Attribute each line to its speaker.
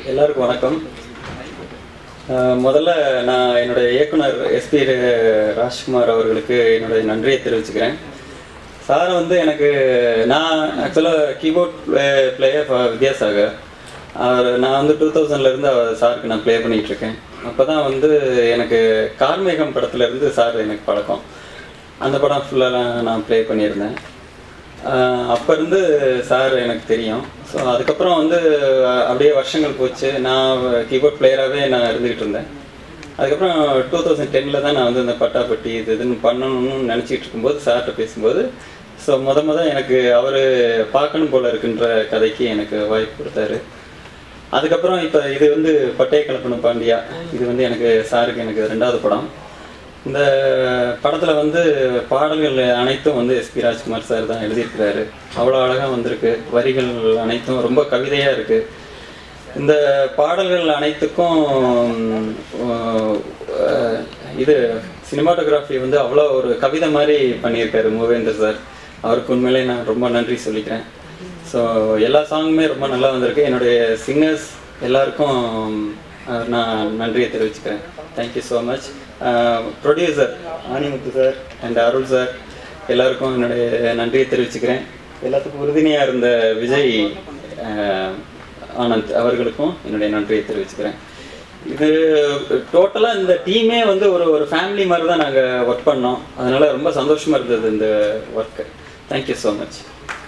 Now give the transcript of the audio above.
Speaker 1: எல்லாருக்கும் வணக்கம் அஹ் முதல்ல நான் என்னுடைய இயக்குனர் எஸ்பி ராஜ்குமார் அவர்களுக்கு என்னுடைய நன்றியை தெரிவிச்சுக்கிறேன் சார் வந்து எனக்கு நான் ஆக்சுவலாக கீபோர்ட் ப்ளே பிளேயர் வித்யாசாகர் அவர் நான் வந்து டூ தௌசண்ட்லேருந்து அவர் சாருக்கு நான் ப்ளே பண்ணிகிட்ருக்கேன் அப்போ தான் வந்து எனக்கு கார்மேகம் படத்துலேருந்து சார் எனக்கு பழக்கம் அந்த படம் ஃபுல்லாக நான் ப்ளே பண்ணியிருந்தேன் ஆஹ் அப்ப இருந்து சார் எனக்கு தெரியும் ஸோ அதுக்கப்புறம் வந்து அஹ், அப்படியே வருஷங்கள் போச்சு நான் கீபோர்ட் பிளேயராகவே நான் இருந்துகிட்டு இருந்தேன் அதுக்கப்புறம் டூ தௌசண்ட் டென்னில் தான் நான் வந்து இந்த பட்டாப்பட்டி இது இதுன்னு பண்ணணும்னு நினச்சிட்டு இருக்கும்போது சார்கிட்ட பேசும்போது ஸோ முத முத எனக்கு அவர் பார்க்கணும் போல இருக்குன்ற கதைக்கு எனக்கு வாய்ப்பு கொடுத்தாரு அதுக்கப்புறம் இப்போ இது வந்து பட்டய கலப்பணம் பாண்டியா இது வந்து எனக்கு சாருக்கு எனக்கு ரெண்டாவது படம் இந்த படத்தில் வந்து பாடல்கள் அனைத்தும் வந்து எஸ்பி ராஜ்குமார் சார் தான் எழுதியிருக்கிறாரு அவ்வளோ அழகாக வந்திருக்கு வரிகள் அனைத்தும் ரொம்ப கவிதையாக இருக்குது இந்த பாடல்கள் அனைத்துக்கும் அஹ், இது சினிமாட்டோகிராஃபி வந்து அவ்வளோ ஒரு கவிதை மாதிரி பண்ணியிருக்காரு மூவேந்தர் சார் அவருக்கு உண்மையிலே நான் ரொம்ப நன்றி சொல்லிக்கிறேன் ஸோ எல்லா சாங்குமே ரொம்ப நல்லா வந்திருக்கு என்னுடைய சிங்கர்ஸ் எல்லாருக்கும் அஹ், நான் நன்றியை தெரிவிச்சுக்கிறேன் thank you so much producer Animuthu sir and Arul sir எல்லாருக்கும் என்னுடைய நன்றியை தெரிவிச்சுக்கிறேன் எல்லாத்துக்கும் உறுதுணையாக இருந்த விஜய் அஹ், ஆனந்த் அவர்களுக்கும் என்னுடைய நன்றியை தெரிவிச்சுக்கிறேன் இது டோட்டலாக இந்த டீமே வந்து ஒரு ஒரு ஃபேமிலி மாதிரி தான் நாங்கள் ஒர்க் பண்ணோம் அதனால ரொம்ப சந்தோஷமாக இருந்தது இந்த ஒர்க்கு தேங்க்யூ ஸோ மச்